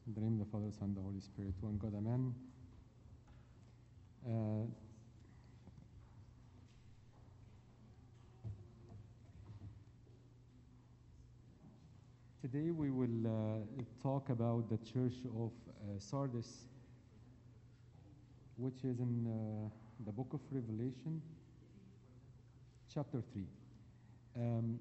In the name of the Father, Son, and the Holy Spirit, one God, Amen. Uh, today we will uh, talk about the church of uh, Sardis, which is in uh, the book of Revelation, chapter 3. Um,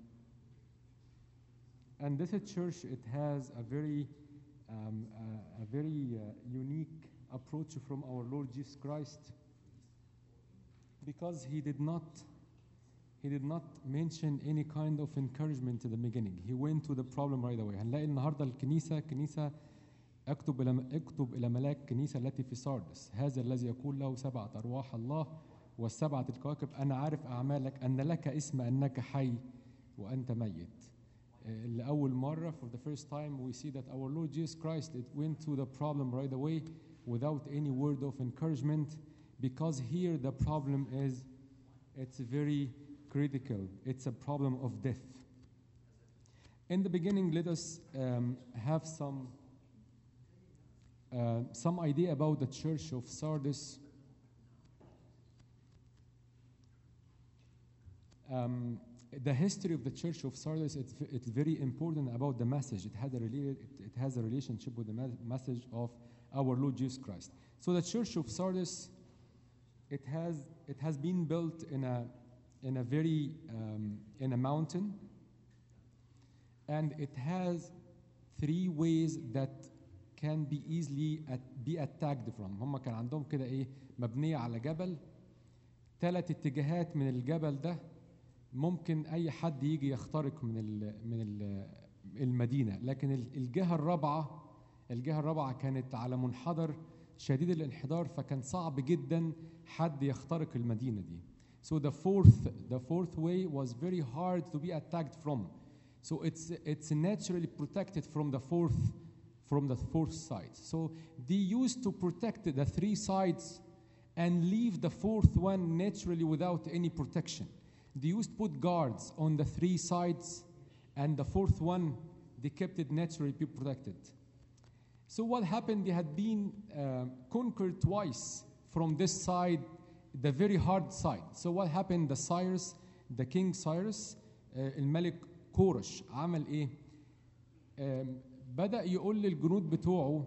and this church, it has a very, um, uh, a very uh, unique approach from our Lord Jesus Christ, because he did not, he did not mention any kind of encouragement in the beginning. He went to the problem right away. هنلاقي النهارده الكنيسة كنيسة اكتب إلى اكتب إلى ملاك الكنيسة التي في ساردس هذا الذي يقول له سبعة أرواح الله والسبعة الكواكب أنا عارف أعمالك أن لك اسم أنك حي وأنت ميت. لأول مرة for the first time we see that our Lord Jesus Christ it went to the problem right away without any word of encouragement because here the problem is it's very critical. It's a problem of death. In the beginning, let us um, have some uh, some idea about the church of Sardis. Um, the history of the church of Sardis it's, it's very important about the message. It had a rela- it, it has a relationship with the me- message of our Lord Jesus Christ. So the church of Sardis, it has it has been built in a in a very um, in a mountain, and it has three ways that can be easily at, be attacked from. هم كان عندهم كده ايه مبنيه على جبل ثلاث اتجاهات من الجبل ده ممكن اي حد يجي يخترق من ال من ال المدينه لكن ال- الجهه الرابعه الجهه الرابعه كانت على منحدر شديد الانحدار فكان صعب جدا حد يخترق المدينه دي so the fourth the fourth way was very hard to be attacked from so it's it's naturally protected from the fourth from the fourth side so they used to protect the three sides and leave the fourth one naturally without any protection they used to put guards on the three sides and the fourth one they kept it naturally be protected so what happened? They had been uh, conquered twice from this side, the very hard side. So what happened? The Cyrus, the King Cyrus, uh, الملك كورش عمل ايه؟ آم، بدأ يقول للجنود بتوعه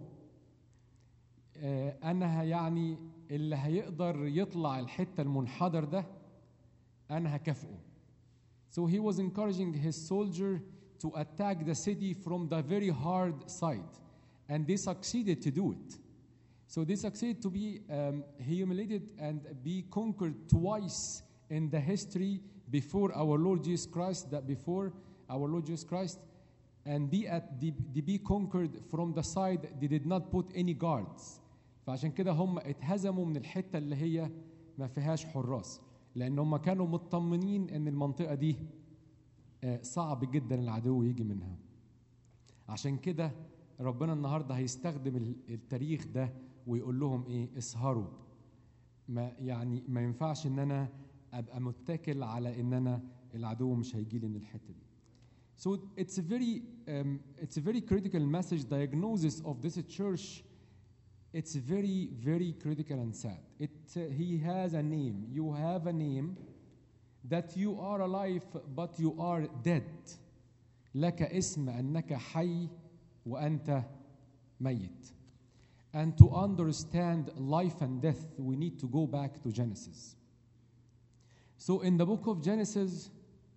آه، انا ه- يعني اللي هيقدر يطلع الحتة المنحدر ده انا هكافئه. So he was encouraging his soldier to attack the city from the very hard side. And they succeeded to do it. So they succeeded to be um, humiliated and be conquered twice in the history before our Lord Jesus Christ, that before our Lord Jesus Christ, and be at the, the be conquered from the side they did not put any guards. فعشان كده هم اتهزموا من الحته اللي هي ما فيهاش حراس لان هم كانوا مطمنين ان المنطقه دي آه، صعب جدا العدو يجي منها عشان كده ربنا النهارده هيستخدم ال- التاريخ ده ويقول لهم ايه اسهروا ما يعني ما ينفعش ان انا ابقى متكل على ان انا العدو مش هيجي لي من الحته دي So it's a very um, it's a very critical message diagnosis of this church. It's very very critical and sad. It uh, he has a name. You have a name that you are alive but you are dead. لك اسم انك حي وانت ميت. And to understand life and death, we need to go back to Genesis. So in the book of Genesis,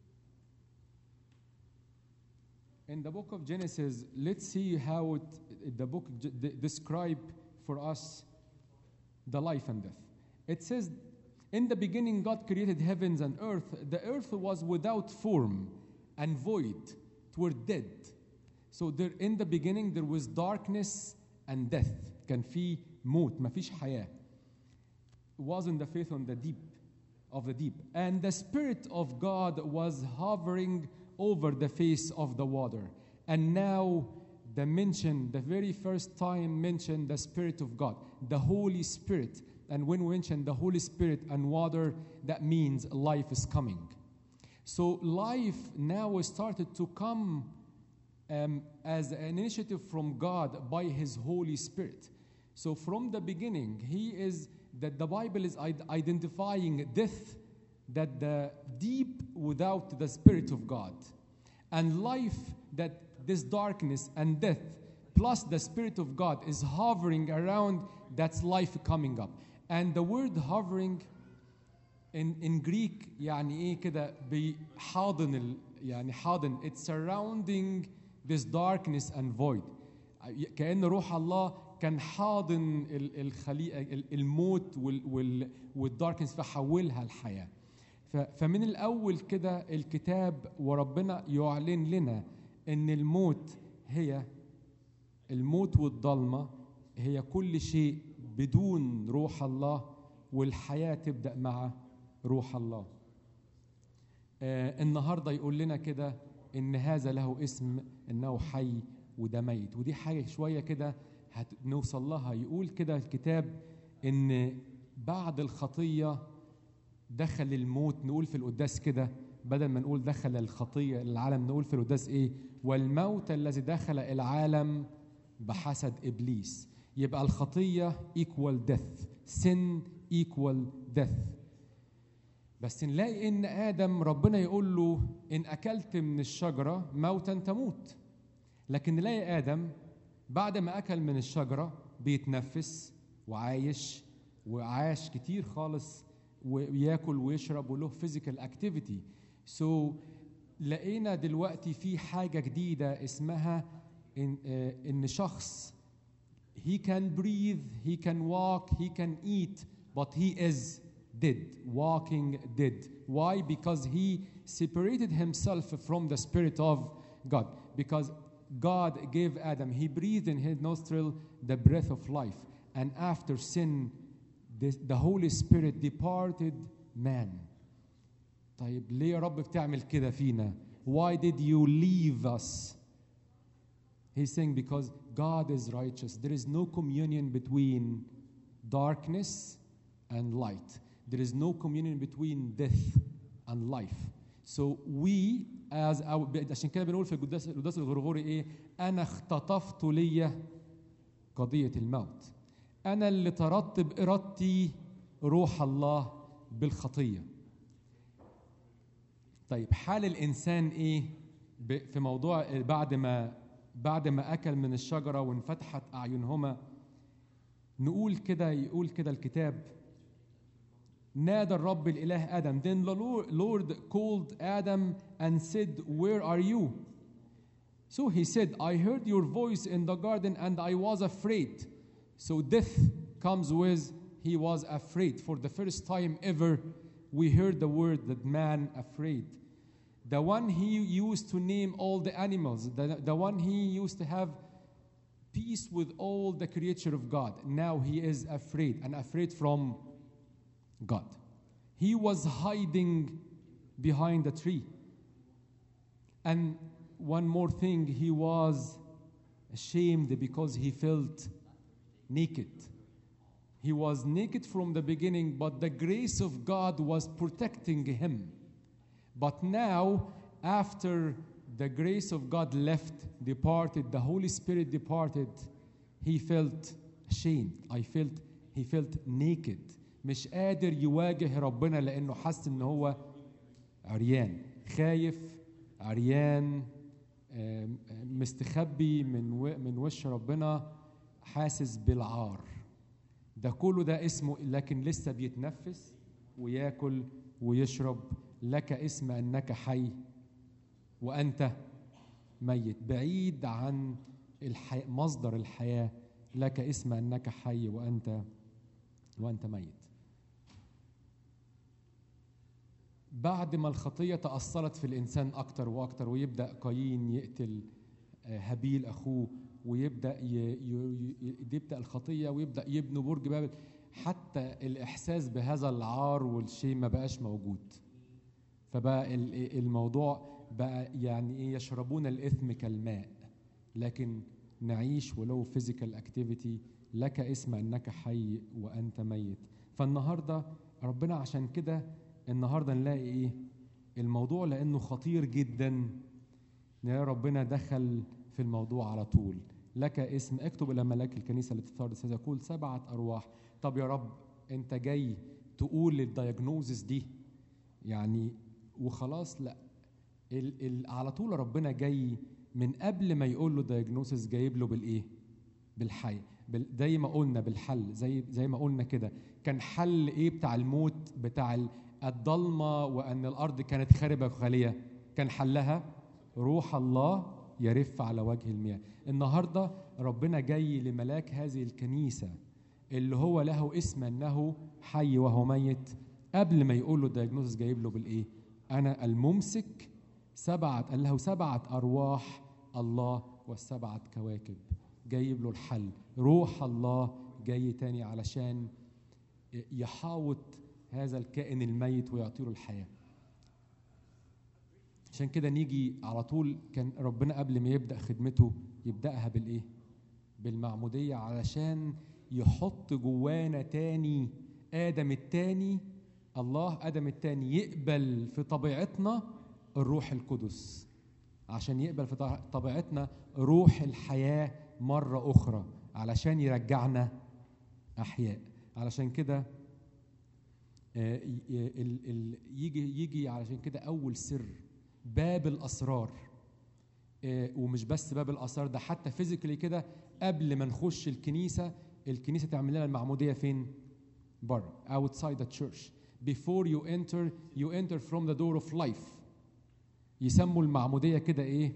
in the book of Genesis, let's see how it, the book j- de- describe for us the life and death. It says, "In the beginning, God created heavens and earth. The earth was without form and void; it were dead. So there, in the beginning, there was darkness and death. كان في موت, ما فيش حياة. It wasn't the faith on the deep of the deep. And the Spirit of God was hovering over the face of the water. And now the mention, the very first time mentioned the Spirit of God, the Holy Spirit. And when we mention the Holy Spirit and water, that means life is coming. So life now started to come um, as an initiative from God by His Holy Spirit. So from the beginning, He is that the Bible is id- identifying death, that the deep without the Spirit of God, and life that this darkness and death plus the Spirit of God is hovering around. That's life coming up. And the word hovering in in Greek يعني ايه كده بيحاضن ال يعني حاضن it's surrounding this darkness and void كأن روح الله كان حاضن ال- الخليقة ال- الموت وال وال والداركنس فحولها الحياة ف- فمن الأول كده الكتاب وربنا يعلن لنا إن الموت هي الموت والضلمة هي كل شيء بدون روح الله والحياة تبدأ مع روح الله آه النهاردة يقول لنا كده إن هذا له اسم إنه حي وده ميت ودي حاجة شوية كده هنوصل لها يقول كده الكتاب إن بعد الخطية دخل الموت نقول في القداس كده بدل ما نقول دخل الخطية العالم نقول في القداس إيه والموت الذي دخل العالم بحسد إبليس يبقى الخطية equal death sin equal death بس نلاقي ان ادم ربنا يقول له ان اكلت من الشجره موتا تموت لكن نلاقي ادم بعد ما اكل من الشجره بيتنفس وعايش وعاش كتير خالص وياكل ويشرب وله فيزيكال اكتيفيتي سو لقينا دلوقتي في حاجه جديده اسمها ان, آه، إن شخص he can breathe he can walk he can eat but he is dead walking dead why because he separated himself from the spirit of god because god gave adam he breathed in his nostril the breath of life and after sin this, the holy spirit departed man طيب ليه يا رب بتعمل كده فينا why did you leave us He's saying because God is righteous. There is no communion between darkness and light. There is no communion between death and life. So we as our عشان كده بنقول في القداس القداس الغرغوري ايه؟ انا اختطفت لي قضية الموت. انا اللي طردت بارادتي روح الله بالخطية. طيب حال الانسان ايه ب- في موضوع بعد ما بعد ما اكل من الشجره وانفتحت اعينهما نقول كده يقول كده الكتاب نادى الرب الاله ادم then the Lord- Lord called Adam and said where are you so he said I heard your voice in the garden and I was afraid so death comes with he was afraid for the first time ever we heard the word that man afraid the one he used to name all the animals, the, the one he used to have peace with all the creature of God. Now he is afraid and afraid from God. He was hiding behind a tree. And one more thing, he was ashamed because he felt naked. He was naked from the beginning, but the grace of God was protecting him. But now, after the grace of God left, departed, the Holy Spirit departed, he felt ashamed. I felt he felt naked. مش قادر يواجه ربنا لأنه حس إن هو عريان، خايف، عريان، آم، آم، مستخبي من و- من وش ربنا، حاسس بالعار. ده كله ده اسمه لكن لسه بيتنفس وياكل ويشرب لك اسم انك حي وانت ميت بعيد عن الحي... مصدر الحياه لك اسم انك حي وانت وانت ميت بعد ما الخطيه تاثرت في الانسان اكتر واكتر ويبدا قايين يقتل آه، هابيل اخوه ويبدا ي... ي... ي... يبدا الخطيه ويبدا يبنوا برج بابل حتى الاحساس بهذا العار والشيء ما بقاش موجود فبقى ال- الموضوع بقى يعني ايه يشربون الاثم كالماء لكن نعيش ولو فيزيكال اكتيفيتي لك اسم انك حي وانت ميت فالنهارده ربنا عشان كده النهارده نلاقي ايه الموضوع لانه خطير جدا نلاقي ربنا دخل في الموضوع على طول لك اسم اكتب الى ملاك الكنيسه التي في ساردس هذا يقول سبعه ارواح طب يا رب انت جاي تقول الدياجنوزس دي يعني وخلاص لا ال ال على طول ربنا جاي من قبل ما يقول له دايجنوسيس جايب له بالايه؟ بالحي بال زي ما قلنا بالحل زي زي ما قلنا كده كان حل ايه بتاع الموت بتاع ال- الضلمه وان الارض كانت خاربه وخاليه كان حلها روح الله يرف على وجه المياه النهارده ربنا جاي لملاك هذه الكنيسه اللي هو له اسم انه حي وهو ميت قبل ما يقول له الدايجنوزس جايب له بالايه؟ انا الممسك سبعه قال له سبعه ارواح الله والسبعه كواكب جايب له الحل روح الله جاي تاني علشان يحاوط هذا الكائن الميت ويعطي له الحياه عشان كده نيجي على طول كان ربنا قبل ما يبدا خدمته يبداها بالايه بالمعموديه علشان يحط جوانا تاني ادم التاني الله ادم التاني يقبل في طبيعتنا الروح القدس عشان يقبل في طبيعتنا روح الحياه مره اخرى علشان يرجعنا احياء علشان كده آه، ي- ال- ال- يجي يجي علشان كده اول سر باب الاسرار آه، ومش بس باب الاسرار ده حتى فيزيكالي كده قبل ما نخش الكنيسه الكنيسه تعمل لنا المعموديه فين بره outside the church before you enter you enter from the door of life يسموا المعموديه كده ايه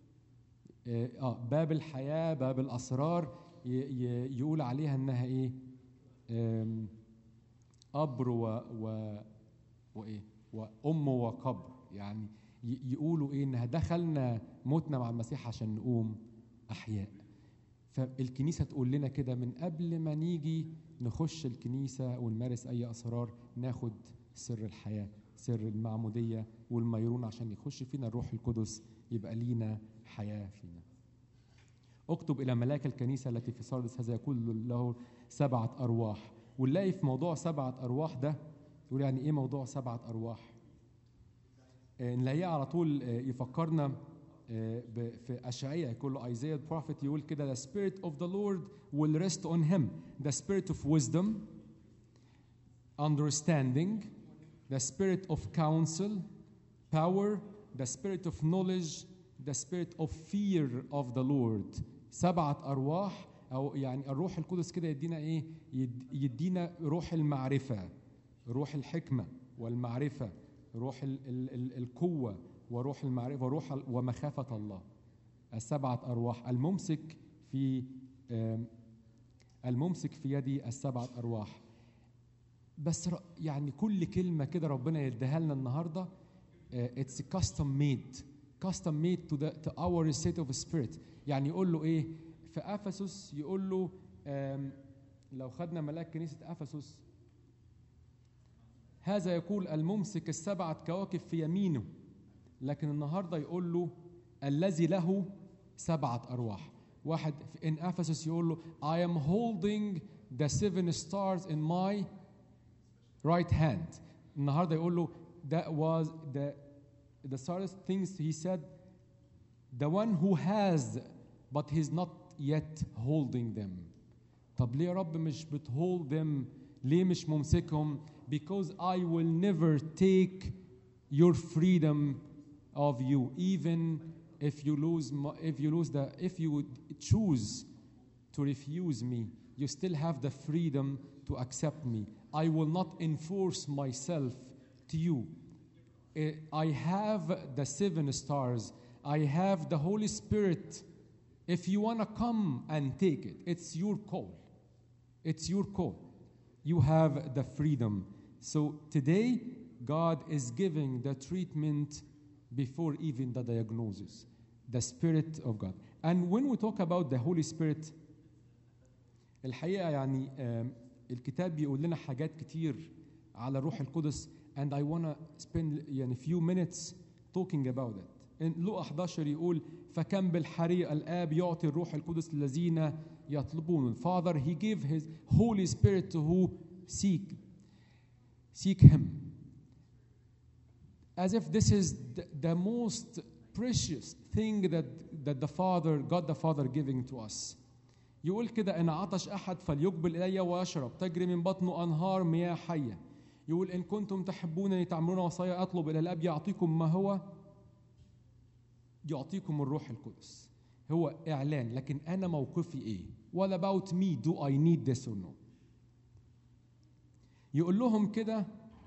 اه آه، باب الحياه باب الاسرار ي- ي- يقول عليها انها ايه آم، قبر و, و وايه وام وقبر يعني ي- يقولوا ايه انها دخلنا موتنا مع المسيح عشان نقوم احياء فالكنيسه تقول لنا كده من قبل ما نيجي نخش الكنيسه ونمارس اي اسرار ناخد سر الحياه سر المعموديه والميرون عشان يخش فينا الروح القدس يبقى لينا حياه فينا اكتب الى ملاك الكنيسه التي في ساردس هذا يقول له سبعه ارواح ونلاقي في موضوع سبعه ارواح ده يقول يعني ايه موضوع سبعه ارواح آه، نلاقيه على طول آه، يفكرنا آه، ب- في اشعياء يقول له ايزايا البروفيت يقول كده the spirit of the Lord will rest on him the spirit of wisdom understanding the spirit of counsel power the spirit of knowledge the spirit of fear of the Lord سبعة أرواح أو يعني الروح القدس كده يدينا إيه؟ يد- يدينا روح المعرفة روح الحكمة والمعرفة روح ال ال ال القوة وروح المعرفة وروح ال- ومخافة الله السبعة أرواح الممسك في آم، الممسك في يدي السبعة أرواح بس ر- يعني كل كلمة كده ربنا يديها لنا النهاردة اتس كاستم ميد كاستم ميد تو to our state of spirit يعني يقول له ايه في افسس يقول له آم، لو خدنا ملاك كنيسة افسس هذا يقول الممسك السبعة كواكب في يمينه لكن النهارده يقول له الذي له سبعة أرواح واحد in Ephesus يقول له I am holding the seven stars in my right hand النهارده يقول له that was the the saddest things he said the one who has but he's not yet holding them طب ليه يا رب مش بتhold them ليه مش ممسكهم because I will never take your freedom of you even if you lose mo- if you lose the if you would choose to refuse me you still have the freedom to accept me I will not enforce myself to you Eh, I have the seven stars I have the Holy Spirit if you want to come and take it it's your call it's your call. You have the freedom. So today, God is giving the treatment before even the diagnosis, the Spirit of God. And when we talk about the Holy Spirit, الحقيقة يعني آم، الكتاب بيقول لنا حاجات كتير على الروح القدس and I want to spend يعني few minutes talking about it. إن لو 11 يقول فكم بالحري الآب يعطي الروح القدس للذين يطلبون. Father he gave his Holy Spirit to who seek seek him. As if this is the, the most precious thing that, that the Father, God the Father giving to us. يقول كده إن عطش أحد فليقبل إلي ويشرب تجري من بطنه أنهار مياه حية. يقول إن كنتم تحبونني تعملون وصايا أطلب إلى الأب يعطيكم ما هو يعطيكم الروح القدس. هو إعلان لكن أنا موقفي إيه؟ What about me? Do I need this or no? يقول لهم كده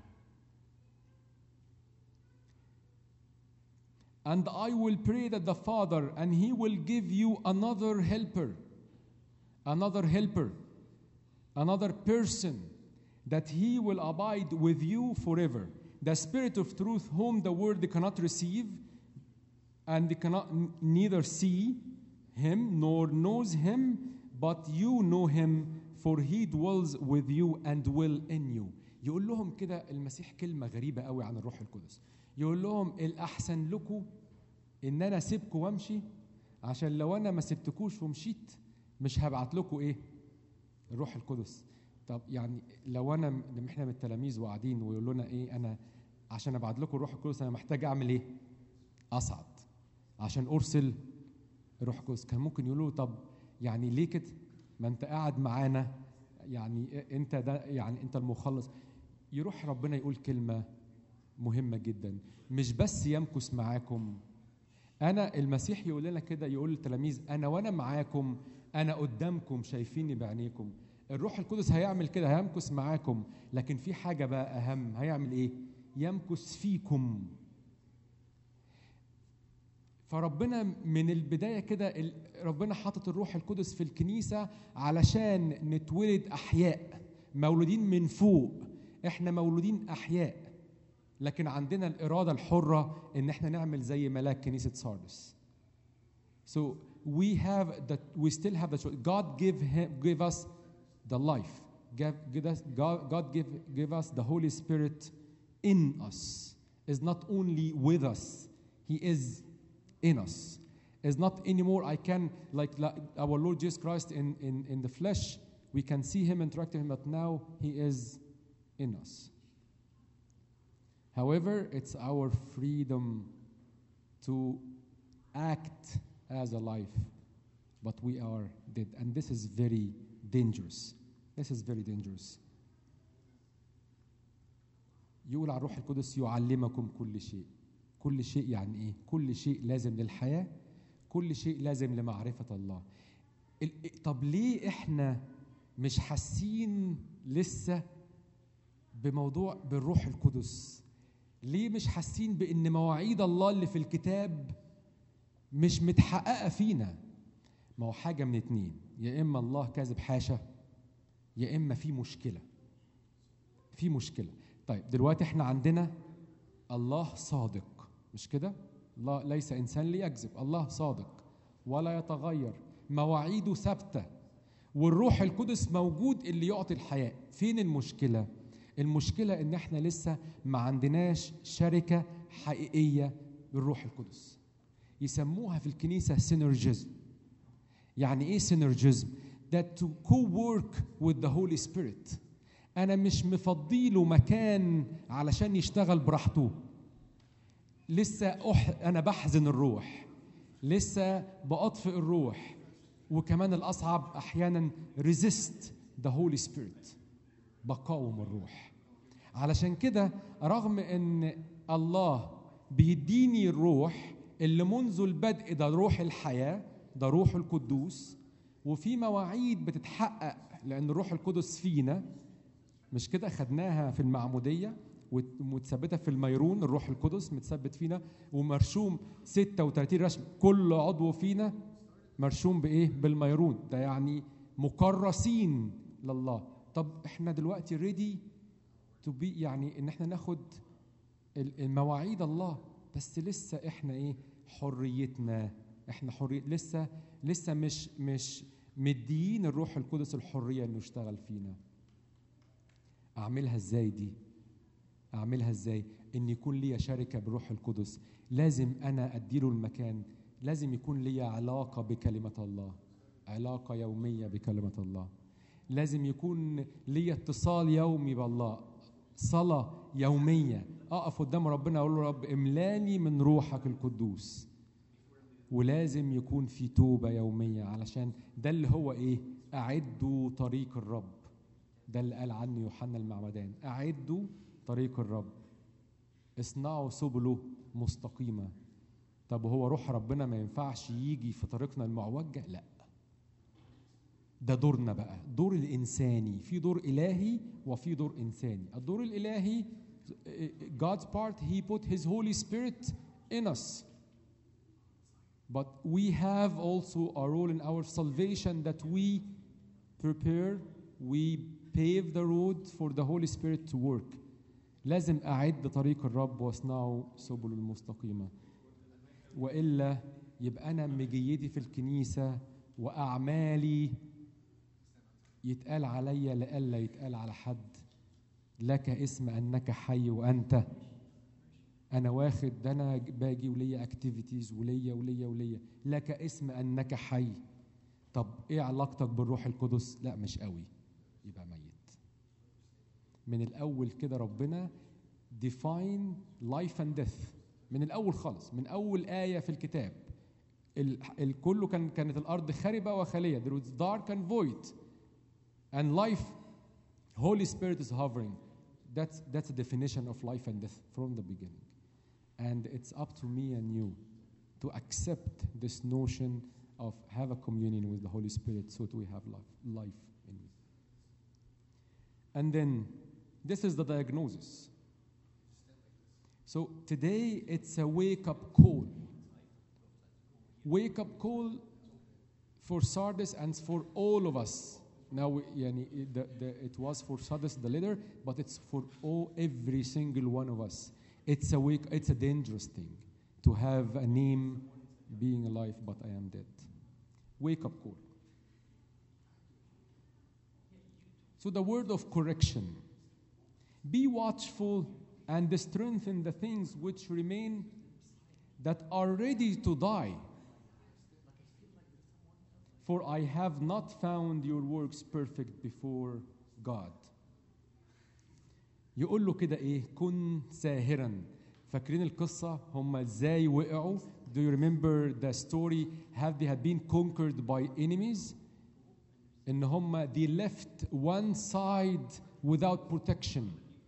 And I will pray that the Father, and He will give you another helper, another helper, another person, that He will abide with you forever. The Spirit of truth, whom the world cannot receive, and they cannot n- neither see Him nor knows Him, but you know Him, for He dwells with you and will in you. يقول لهم كده المسيح كلمة غريبة قوي عن الروح القدس. يقول لهم الأحسن لكم إن أنا أسيبكم وأمشي عشان لو أنا ما سبتكوش ومشيت مش هبعت لكم إيه؟ الروح القدس. طب يعني لو أنا لما إحنا من التلاميذ وقاعدين ويقولوا لنا إيه أنا عشان أبعت لكم الروح القدس أنا محتاج أعمل إيه؟ أصعد عشان أرسل الروح القدس كان ممكن يقولوا طب يعني ليه كده؟ ما أنت قاعد معانا يعني أنت ده يعني أنت المخلص يروح ربنا يقول كلمة مهمة جدا مش بس يمكث معاكم أنا المسيح يقول لنا كده يقول للتلاميذ أنا وأنا معاكم أنا قدامكم شايفيني بعينيكم الروح القدس هيعمل كده هيمكث معاكم لكن في حاجة بقى أهم هيعمل إيه؟ يمكث فيكم فربنا من البدايه كده ال- ربنا حاطط الروح القدس في الكنيسه علشان نتولد احياء مولودين من فوق احنا مولودين احياء لكن عندنا الاراده الحره ان احنا نعمل زي ملاك كنيسه ساردس So we have that we still have the choice. God give him give us the life. Give, give us, God, God give, give us the Holy Spirit in us. Is not only with us, He is in us. Is not anymore I can like, like our Lord Jesus Christ in, in, in the flesh, we can see him interact with him, but now he is in us. However, it's our freedom to act as a life, but we are dead. And this is very dangerous. This is very dangerous. يقول على الروح القدس يعلمكم كل شيء. كل شيء يعني ايه؟ كل شيء لازم للحياة، كل شيء لازم لمعرفة الله. ال- طب ليه احنا مش حاسين لسه بموضوع بالروح القدس؟ ليه مش حاسين بان مواعيد الله اللي في الكتاب مش متحققه فينا ما هو حاجه من اتنين يا اما الله كاذب حاشا يا اما في مشكله في مشكله طيب دلوقتي احنا عندنا الله صادق مش كده الله ليس انسان ليكذب الله صادق ولا يتغير مواعيده ثابته والروح القدس موجود اللي يعطي الحياه فين المشكله المشكله ان احنا لسه ما عندناش شركه حقيقيه بالروح القدس يسموها في الكنيسه سينرجيزم يعني ايه سينرجيزم that to co-work with the Holy Spirit انا مش مفضيله مكان علشان يشتغل براحته لسه أح... انا بحزن الروح لسه بأطفئ الروح وكمان الاصعب احيانا resist the Holy Spirit بقاوم الروح علشان كده رغم ان الله بيديني الروح اللي منذ البدء ده روح الحياه ده روح القدوس وفي مواعيد بتتحقق لان الروح القدس فينا مش كده خدناها في المعموديه وت- ومتثبته في الميرون الروح القدس متثبت فينا ومرشوم 36 رسم كل عضو فينا مرشوم بايه بالميرون ده يعني مكرسين لله طب احنا دلوقتي ريدي تو بي يعني ان احنا ناخد ال- المواعيد الله بس لسه احنا ايه حريتنا احنا حرية لسه لسه مش مش مديين الروح القدس الحريه انه يشتغل فينا اعملها ازاي دي اعملها ازاي ان يكون ليا شركه بالروح القدس لازم انا اديله المكان لازم يكون ليا علاقه بكلمه الله علاقه يوميه بكلمه الله لازم يكون ليا اتصال يومي بالله صلاه يوميه اقف قدام ربنا اقول له رب املاني من روحك القدوس ولازم يكون في توبة يومية علشان ده اللي هو إيه أعدوا طريق الرب ده اللي قال عنه يوحنا المعمدان أعدوا طريق الرب اصنعوا سبله مستقيمة طب هو روح ربنا ما ينفعش يجي في طريقنا المعوجة لا ده دورنا بقى دور الإنساني في دور إلهي وفي دور إنساني الدور الإلهي God's part he put his Holy Spirit in us but we have also a role in our salvation that we prepare we pave the road for the Holy Spirit to work لازم أعد طريق الرب واصنعه سبل المستقيمة وإلا يبقى أنا مجيتي في الكنيسة وأعمالي يتقال عليا لئلا يتقال على حد لك اسم أنك حي وأنت أنا واخد ده أنا باجي وليا أكتيفيتيز وليا وليا وليا لك اسم أنك حي طب إيه علاقتك بالروح القدس؟ لا مش قوي يبقى ميت من الأول كده ربنا define life and death من الأول خالص من أول آية في الكتاب الكل كان كانت الأرض خربة وخالية there was dark and void and life Holy Spirit is hovering that's that's a definition of life and death from the beginning and it's up to me and you to accept this notion of have a communion with the Holy Spirit so that we have life, life in me. And then this is the diagnosis. So today it's a wake up call. Wake up call for Sardis and for all of us. Now, yani, the, the, it was for Sardis, the leader, but it's for all, every single one of us. It's a wake, it's a dangerous thing to have a name being alive, but I am dead. Wake up call. So the word of correction. Be watchful and strengthen the things which remain that are ready to die. For I have not found your works perfect before God. يقول له كده ايه كن ساهرا فاكرين القصة هم ازاي وقعوا Do you remember the story how they had been conquered by enemies ان هم they left one side without protection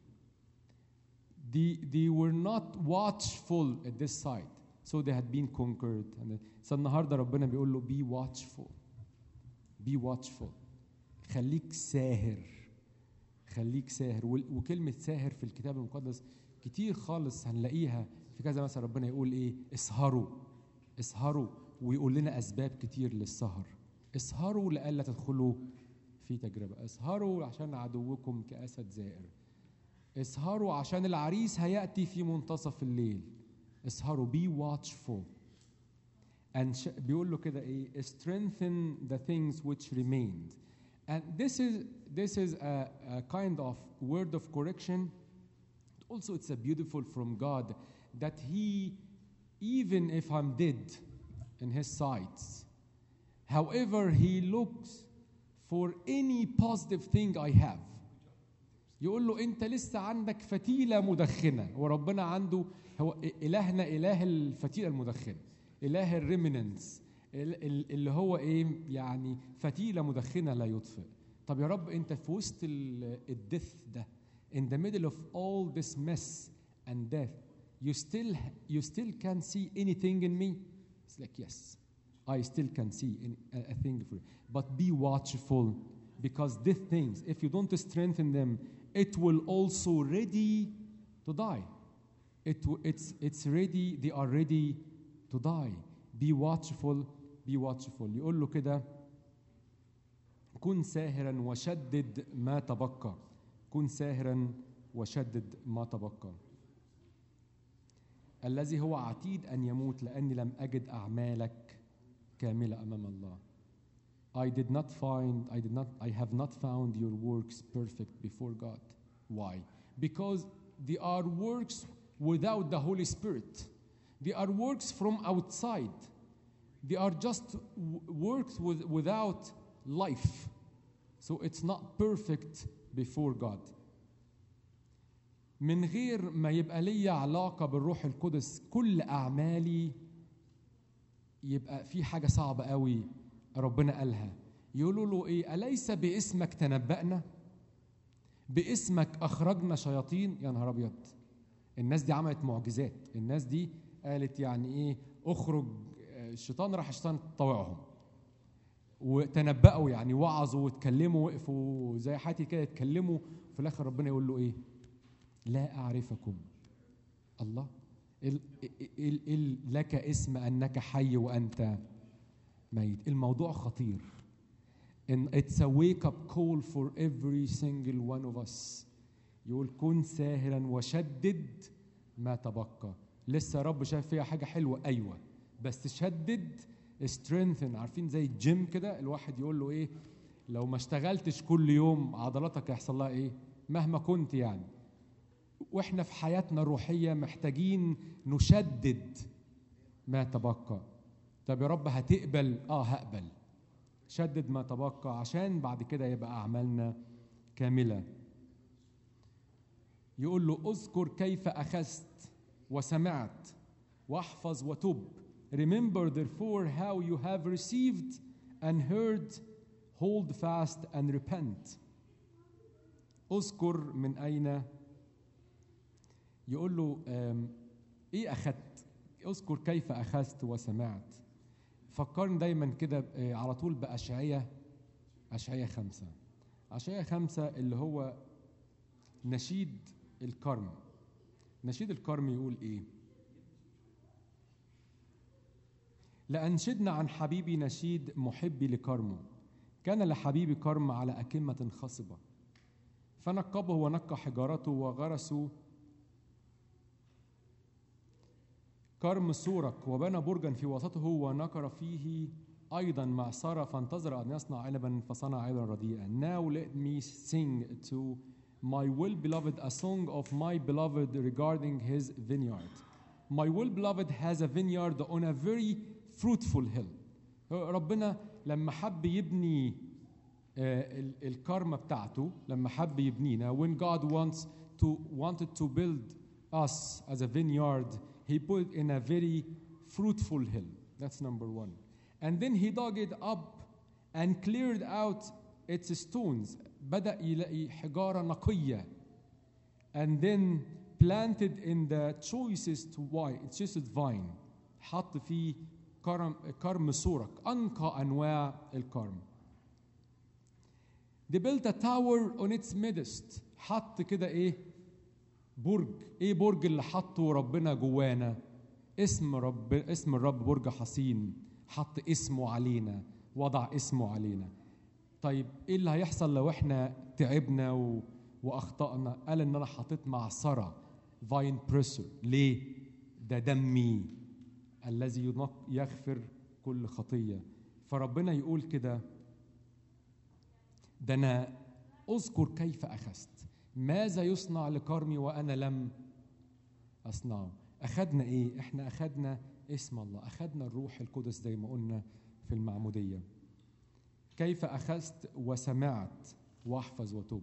they, they were not watchful at this side so they had been conquered and فالنهارده ربنا بيقول له be watchful be watchful خليك ساهر خليك ساهر وكلمة ساهر في الكتاب المقدس كتير خالص هنلاقيها في كذا مثلا ربنا يقول ايه اسهروا اسهروا ويقول لنا اسباب كتير للسهر اسهروا لئلا تدخلوا في تجربة اسهروا عشان عدوكم كأسد زائر اسهروا عشان العريس هيأتي في منتصف الليل اسهروا be watchful and بيقول له كده ايه strengthen the things which remained and this is this is a, a kind of word of correction also it's a beautiful from God that he even if I'm dead in his sights however he looks for any positive thing I have يقول له انت لسه عندك فتيله مدخنه وربنا عنده هو الهنا اله الفتيله المدخنه اله الريمننس اللي هو ايه يعني فتيله مدخنه لا يطفئ طب يا رب انت في وسط الدث ده in the middle of all this mess and death you still you still can see anything in me it's like yes I still can see any, a, a thing for you but be watchful because these things if you don't strengthen them it will also ready to die it, it's, it's ready they are ready to die be watchful be watchful يقول له كده كن ساهرا وشدد ما تبقى كن ساهرا وشدد ما تبقى الذي هو عتيد ان يموت لاني لم اجد اعمالك كامله امام الله I did not find, I did not, I have not found your works perfect before God. Why? Because they are works without the Holy Spirit. They are works from outside. They are just works with, without life. So it's not perfect before God. من غير ما يبقى لي علاقة بالروح القدس كل أعمالي يبقى في حاجه صعبه قوي ربنا قالها يقولوا له ايه اليس باسمك تنبأنا باسمك اخرجنا شياطين يا نهار ابيض الناس دي عملت معجزات الناس دي قالت يعني ايه اخرج آه، الشيطان راح الشيطان طوعهم وتنبأوا يعني وعظوا واتكلموا وقفوا زي حياتي كده يتكلموا في الاخر ربنا يقول له ايه لا اعرفكم الله ال ال ال لك اسم انك حي وانت ميت الموضوع خطير ان it's a wake up call for every single one of us يقول كن ساهرا وشدد ما تبقى لسه رب شايف فيها حاجه حلوه ايوه بس شدد strengthen عارفين زي الجيم كده الواحد يقول له ايه لو ما اشتغلتش كل يوم عضلاتك هيحصل لها ايه مهما كنت يعني واحنا في حياتنا الروحيه محتاجين نشدد ما تبقى طب يا رب هتقبل اه هقبل شدد ما تبقى عشان بعد كده يبقى اعمالنا كامله يقول له اذكر كيف اخذت وسمعت واحفظ وتب remember therefore how you have received and heard hold fast and repent اذكر من اين يقول له آم، ايه اخذت اذكر كيف اخذت وسمعت فكرني دايما كده آه، على طول باشعياء اشعياء خمسة اشعياء خمسة اللي هو نشيد الكرم نشيد الكرم يقول ايه لأنشدنا عن حبيبي نشيد محبي لكرمه كان لحبيبي كرم على أكمة خصبة فنقبه ونقى حجارته وغرسوا كرم سورك وبنى برجا في وسطه ونكر فيه أيضا معصرة فانتظر أن يصنع عنبا فصنع عنبا رديئا Now let me sing to my well-beloved a song of my beloved regarding his vineyard My well-beloved has a vineyard on a very fruitful hill ربنا لما حب يبني آه، ال- الكارما بتاعته لما حب يبنينا when God wants to wanted to build us as a vineyard he put it in a very fruitful hill that's number one and then he dug it up and cleared out its stones بدأ يلاقي حجارة نقية and then planted in the choicest wine choicest vine حط فيه كرم كرم سورك أنقى أنواع الكرم They built a tower on its midst حط كده ايه برج ايه برج اللي حطه ربنا جوانا اسم رب اسم الرب برج حصين حط اسمه علينا وضع اسمه علينا طيب ايه اللي هيحصل لو احنا تعبنا و... واخطأنا قال ان انا حطيت معصرة فاين بريسر ليه ده دمي الذي ينق- يغفر كل خطية فربنا يقول كده ده انا اذكر كيف اخذت ماذا يصنع لكرمي وانا لم اصنعه اخذنا ايه احنا اخذنا اسم الله اخذنا الروح القدس زي ما قلنا في المعموديه كيف اخذت وسمعت واحفظ وتب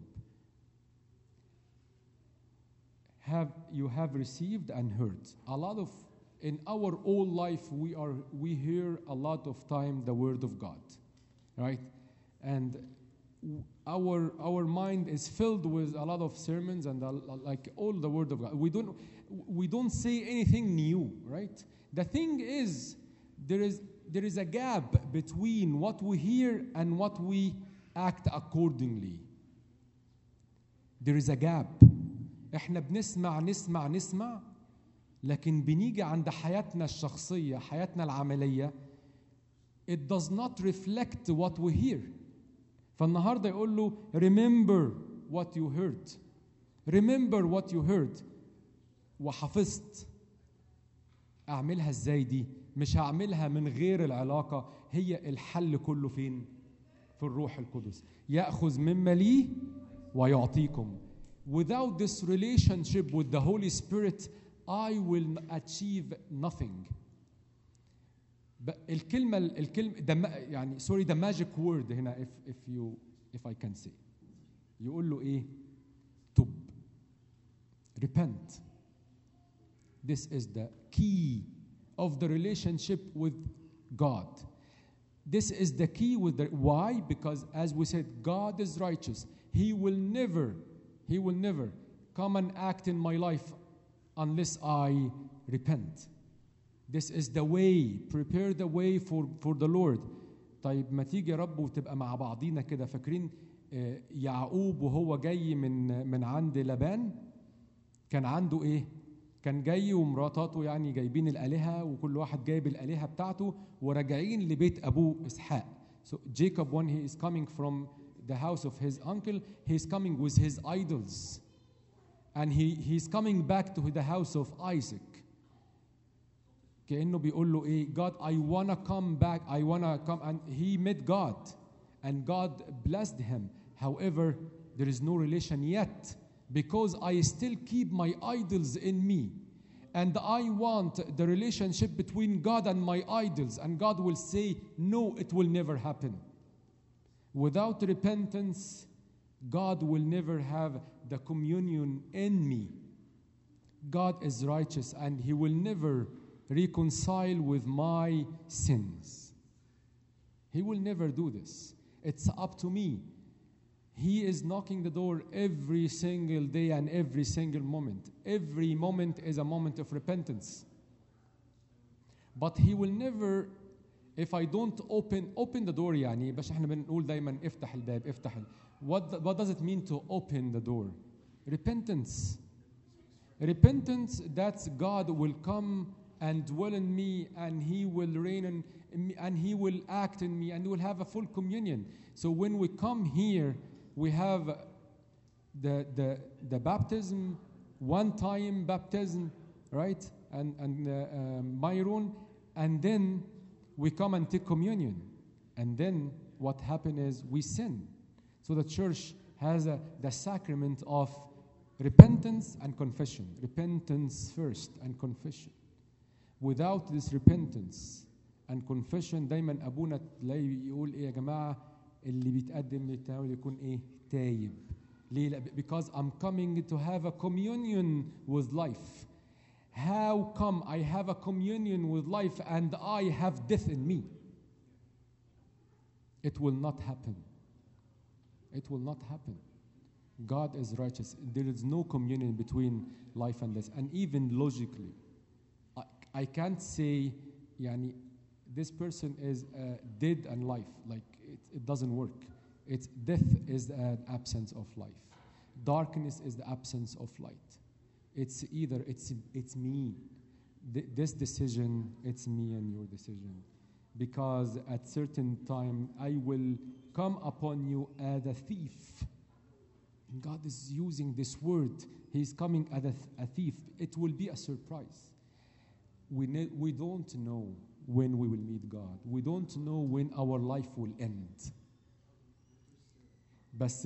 have you have received and heard a lot of in our whole life we are we hear a lot of time the word of god right and w- our our mind is filled with a lot of sermons and a, like all the word of god we don't we don't say anything new right the thing is there is there is a gap between what we hear and what we act accordingly there is a gap احنا بنسمع نسمع نسمع لكن بنيجي عند حياتنا الشخصية حياتنا العملية it does not reflect what we hear فالنهارده يقول له remember what you heard remember what you heard وحفظت اعملها ازاي دي مش هعملها من غير العلاقة هي الحل كله فين في الروح القدس يأخذ مما ليه ويعطيكم without this relationship with the Holy Spirit I will achieve nothing ب- الكلمة الكلمة the ma- يعني sorry the magic word هنا if if you if I can say يقول له ايه تب repent this is the key of the relationship with God. This is the key with the why? Because as we said, God is righteous. He will never, He will never come and act in my life unless I repent. This is the way. Prepare the way for, for the Lord. طيب ما تيجي يا رب وتبقى مع بعضينا كده فاكرين آه، يعقوب وهو جاي من من عند لبان كان عنده ايه؟ كان جاي ومراتاته يعني جايبين الآلهة وكل واحد جايب الآلهة بتاعته وراجعين لبيت أبوه إسحاق. So Jacob when he is coming from the house of his uncle, he is coming with his idols. And he he's coming back to the house of Isaac. كأنه بيقول له إيه God I wanna come back I wanna come and he met God and God blessed him however there is no relation yet because I still keep my idols in me and I want the relationship between God and my idols and God will say no it will never happen without repentance God will never have the communion in me God is righteous and he will never reconcile with my sins. He will never do this. It's up to me. He is knocking the door every single day and every single moment. Every moment is a moment of repentance. But he will never if I don't open open the door يعني باش احنا بنقول دايما افتح الباب افتح ال... what what does it mean to open the door repentance repentance that's God will come and dwell in me and he will reign in, in me and he will act in me and we'll have a full communion so when we come here we have the the the baptism one time baptism right and and uh, um, Myron and then we come and take communion and then what happened is we sin so the church has a, the sacrament of repentance and confession repentance first and confession without this repentance and confession دايما ابونا تلاقيه يقول ايه يا جماعه اللي بيتقدم للتناول يكون ايه تايب ليه لا because I'm coming to have a communion with life how come I have a communion with life and I have death in me it will not happen it will not happen God is righteous there is no communion between life and death and even logically I, I can't say يعني this person is uh, dead and life like it, it doesn't work it's death is an absence of life darkness is the absence of light it's either it's it's me Th- this decision it's me and your decision because at certain time i will come upon you as a thief and god is using this word he's coming as a, th- a thief it will be a surprise we, ne- we don't know when we will meet God. We don't know when our life will end. بس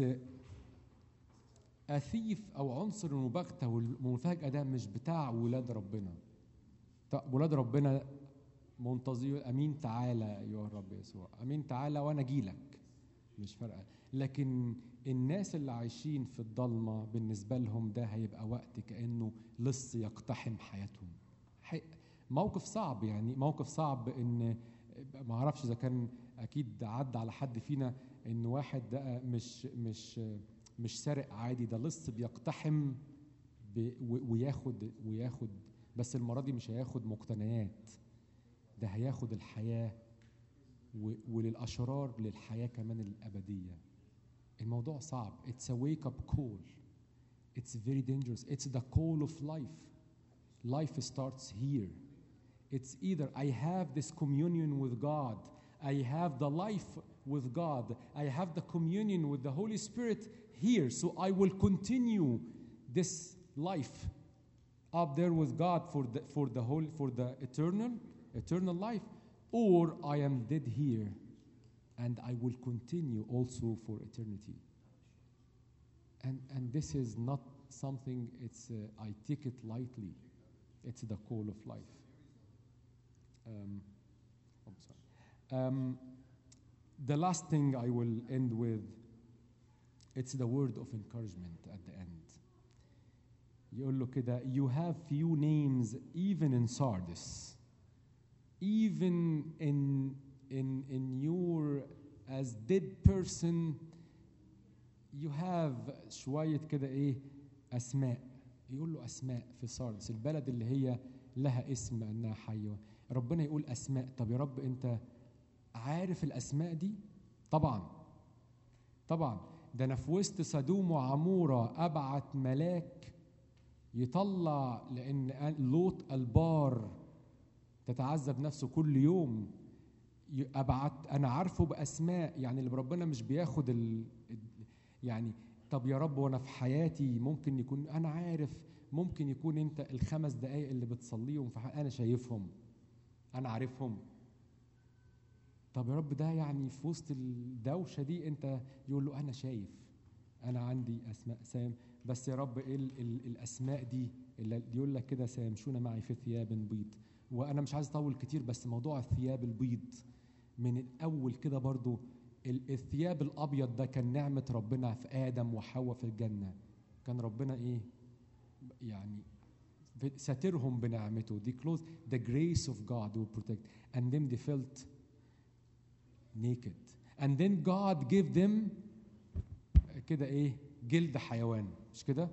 a thief أو عنصر المباغتة والمفاجأة ده مش بتاع ولاد ربنا. طب ولاد ربنا منتظر أمين تعالى أيها الرب يسوع، أمين تعالى وأنا أجيلك. مش فارقة، لكن الناس اللي عايشين في الضلمة بالنسبة لهم ده هيبقى وقت كأنه لص يقتحم حياتهم. حي- موقف صعب يعني موقف صعب ان ما اعرفش اذا كان اكيد عدى على حد فينا ان واحد ده مش مش مش سارق عادي ده لص بيقتحم ب- و- وياخد وياخد بس المره دي مش هياخد مقتنيات ده هياخد الحياه و- وللاشرار للحياه كمان الابديه الموضوع صعب it's a wake up call it's very dangerous it's the call of life life starts here it's either I have this communion with God, I have the life with God, I have the communion with the Holy Spirit here, so I will continue this life up there with God for the for the whole for the eternal eternal life, or I am dead here and I will continue also for eternity. And and this is not something it's uh, I take it lightly. It's the call of life. Um, I'm sorry. Um, the last thing I will end with, it's the word of encouragement at the end. يقول له كده, you have few names even in Sardis. even in in in your as dead person you have شوية كده ايه اسماء يقول له اسماء في ساردس البلد اللي هي لها اسم انها حية ربنا يقول اسماء طب يا رب انت عارف الاسماء دي طبعا طبعا ده انا في وسط سدوم وعمورة ابعت ملاك يطلع لان لوط البار تتعذب نفسه كل يوم ي- ابعت انا عارفه باسماء يعني اللي ربنا مش بياخد ال... يعني طب يا رب وانا في حياتي ممكن يكون انا عارف ممكن يكون انت الخمس دقايق اللي بتصليهم في حياتي انا شايفهم انا عارفهم طب يا رب ده يعني في وسط الدوشه دي انت يقول له انا شايف انا عندي اسماء سام بس يا رب ايه ال- ال- الاسماء دي اللي يقول لك كده سيمشون معي في ثياب بيض وانا مش عايز اطول كتير بس موضوع الثياب البيض من الاول كده برضو ال- الثياب الابيض ده كان نعمه ربنا في ادم وحواء في الجنه كان ربنا ايه يعني في- ساترهم بنعمته دي clothes the grace of God will protect and then they felt naked and then God gave them كده ايه جلد حيوان مش كده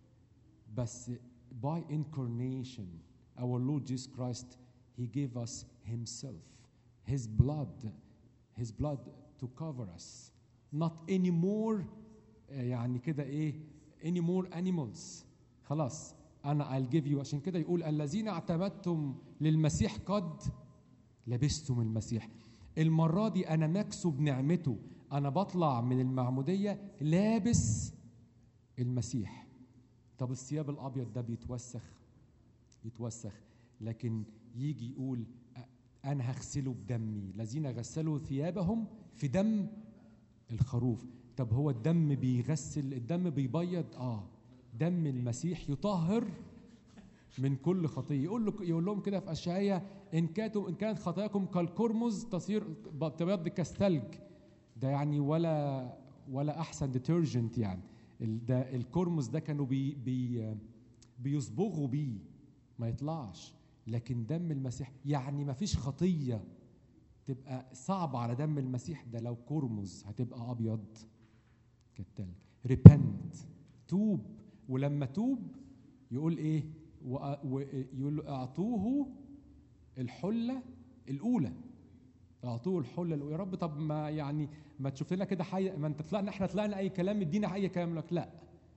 بس by incarnation our Lord Jesus Christ he gave us himself his blood his blood to cover us not anymore آه، يعني كده ايه anymore animals خلاص انا I'll give you عشان كده يقول الذين اعتمدتم للمسيح قد لبستم المسيح المرة دي أنا مكسوب نعمته أنا بطلع من المعمودية لابس المسيح طب الثياب الأبيض ده بيتوسخ يتوسخ لكن يجي يقول أ- أنا هغسله بدمي الذين غسلوا ثيابهم في دم الخروف طب هو الدم بيغسل الدم بيبيض اه دم المسيح يطهر من كل خطيه يقول له يقول لهم كده في اشعياء ان كانتم ان كانت خطاياكم كالقرمز تصير تبيض كالثلج ده يعني ولا ولا احسن ديترجنت يعني ال- ده القرمز ده كانوا بي بي بيصبغوا بيه ما يطلعش لكن دم المسيح يعني ما فيش خطيه تبقى صعبة على دم المسيح ده لو كرمز هتبقى أبيض كالتلج ريبنت توب ولما توب يقول إيه وأ- ويقول له اعطوه الحلة الأولى اعطوه الحلة الأولى يا رب طب ما يعني ما تشوف لنا كده حي ما انت طلعنا احنا طلعنا أي كلام ادينا أي كلام لك لا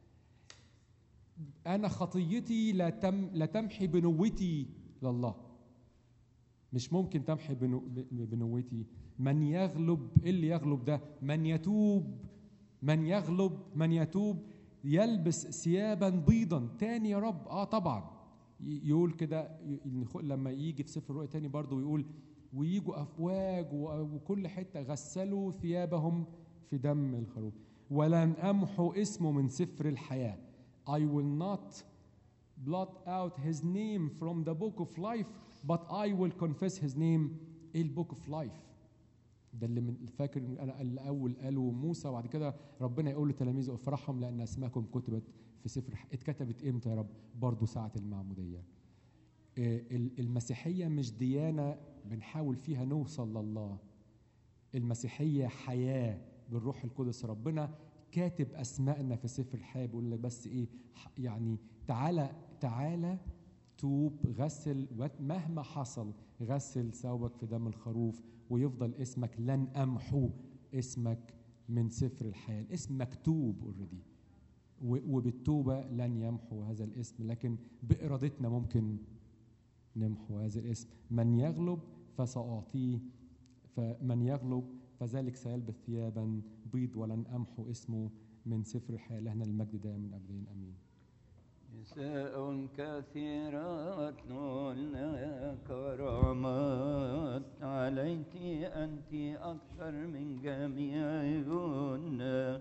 أنا خطيتي لا تم لا تمحي بنوتي لله مش ممكن تمحي بنو ب- بنوتي من يغلب إيه اللي يغلب ده من يتوب من يغلب من يتوب يلبس ثيابا بيضا تاني يا رب اه طبعا ي- يقول كده ي- نخ- لما يجي في سفر الرؤيا تاني برضه ويقول ويجوا افواج و- وكل حته غسلوا ثيابهم في دم الخروف ولن امحو اسمه من سفر الحياه I will not blot out his name from the book of life but I will confess his name ايه البوك اوف لايف ده اللي من فاكر إن انا الاول قاله موسى وبعد كده ربنا يقول لتلاميذه افرحهم لان اسماءكم كتبت في سفر ح- اتكتبت امتى يا رب برضه ساعه المعموديه آه، ال- المسيحيه مش ديانه بنحاول فيها نوصل لله المسيحيه حياه بالروح القدس ربنا كاتب اسمائنا في سفر الحياه بيقول لك بس ايه ح- يعني تعالى تعالى توب غسل وت- مهما حصل غسل ثوبك في دم الخروف ويفضل اسمك لن امحو اسمك من سفر الحياه الاسم مكتوب اوريدي وبالتوبه لن يمحو هذا الاسم لكن بارادتنا ممكن نمحو هذا الاسم من يغلب فساعطيه فمن يغلب فذلك سيلبس ثيابا بيض ولن امحو اسمه من سفر الحياه لهنا المجد دائما ابدين امين نساء كثيرات نولنا كرامات عليك أنت أكثر من جميعهن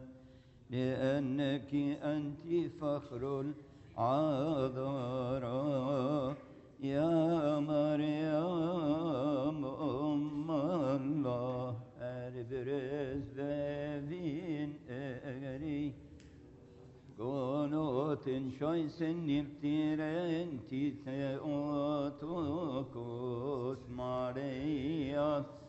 لأنك أنت فخر العذراء يا مريم أم الله أربرز بابين أري قنوت Rejoicen niptirenti Theotokos Maria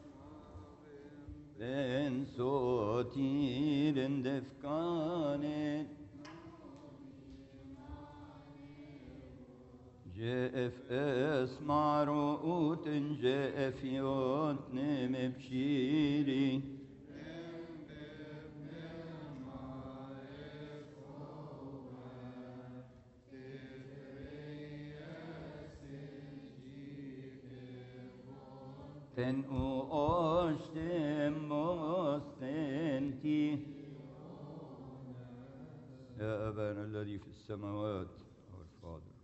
Ben sotiren defkanet JFS معروت JF يوتنم بشيري Ten u oshtem mostenti يا أبانا الذي في السماوات Our Father